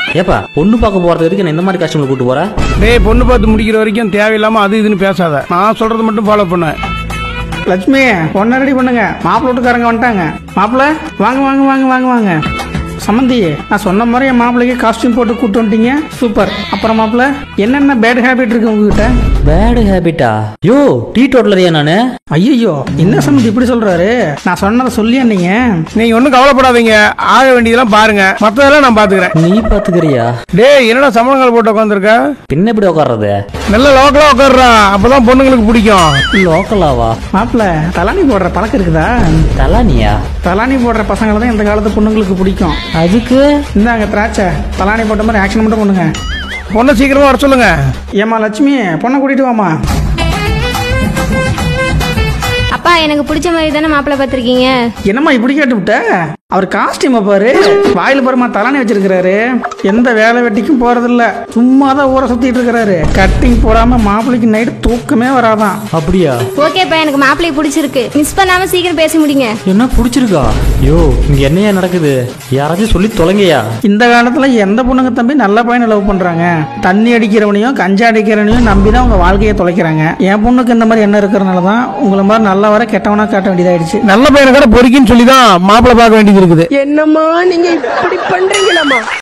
ஏப்பா பொண்ணு பார்க்க போறது வரைக்கும் நான் இந்த மாதிரி கஸ்டமர் கூட்டு போற டேய் பொண்ணு பார்த்து முடிக்கிற வரைக்கும் தேவையில்லாம அது இதுன்னு பேசாத நான் சொல்றது மட்டும் ஃபாலோ பண்ண லட்சுமி பொண்ணை ரெடி பண்ணுங்க மாப்பிள்ளை வீட்டுக்காரங்க வந்துட்டாங்க மாப்பிள்ளை வாங்க வாங்க வாங்க வாங்க வாங்க சம்மந்தி நான் சொன்ன மாதிரி என் மாப்பிள்ளைக்கு காஸ்டியூம் போட்டு கூட்டு வந்துட்டீங்க சூப்பர் அப்புறம் மாப்பிள்ளை என்னென்ன பேட் ஹேபிட் இருக்கு உங்ககிட்ட பேடு ஹேபிட்டா யோ டீ டோட்டலரியா நானு ஐயோ என்ன சம்மந்தி இப்படி சொல்றாரு நான் சொன்னதை சொல்லியா நீங்க நீங்க ஒன்றும் கவலைப்படாதீங்க ஆக வேண்டியதெல்லாம் பாருங்க மற்றதெல்லாம் நான் பாத்துக்கிறேன் நீ பாத்துக்கிறியா டேய் என்னடா சம்பளங்கள் போட்டு உட்காந்துருக்க பின்ன எப்படி உட்கார்றது நல்ல லோக்கலா உட்காடுறா அப்பதான் பொண்ணுங்களுக்கு பிடிக்கும் லோக்கலாவா மாப்பிள்ளை தலானி போடுற பழக்கம் இருக்குதா தலானியா தலானி போடுற பசங்களை தான் இந்த காலத்து பொண்ணுங்களுக்கு பிடிக்கும் அதுக்கு இந்தாங்க திராட்சை தலானி போட்ட மாதிரி ஆக்ஷன் மட்டும் பண்ணுங்க பொண்ணை சீக்கிரமா வர சொல்லுங்க ஏமா லட்சுமி பொண்ணை கூட்டிட்டு வாமா அப்பா எனக்கு பிடிச்ச மாதிரி தானே மாப்பிள்ளை பார்த்துருக்கீங்க என்னம்மா இப்படி கேட்டு விட்ட அவர் காஸ்டியூம் பாரு வாயில் பருமா தலானி வச்சிருக்கிறாரு எந்த வேலை வெட்டிக்கும் போறதில்ல சும்மா தான் ஊரை சுத்திட்டு இருக்கிறாரு கட்டிங் போடாம மாப்பிள்ளைக்கு நைட்டு தூக்கமே வராதான் அப்படியா ஓகேப்பா எனக்கு மாப்பிள்ளையை பிடிச்சிருக்கு மிஸ் பண்ணாம சீக்கிரம் பேசி முடிங்க என்ன பிடிச்சிருக்கா யோ இங்க என்னையா நடக்குது யாராச்சும் சொல்லி தொலைங்கயா இந்த காலத்துல எந்த பொண்ணுங்க தம்பி நல்ல பையனை லவ் பண்றாங்க தண்ணி அடிக்கிறவனையும் கஞ்சா அடிக்கிறவனையும் நம்பி தான் உங்க வாழ்க்கையை தொலைக்கிறாங்க என் பொண்ணுக்கு இந்த மாதிரி என்ன இருக்கிறனால தான் உங்களை மாதிரி நல்லவரை கெட்டவனா காட்ட வேண்டியதாயிடுச்சு நல்ல பையனை கூட பொறிக்குன்னு சொல்லி தான் மாப்பிள்ளை பார்க்க வேண்டியது இருக்குது என்னம்மா நீங்க இப்படி பண்றீங்களம்மா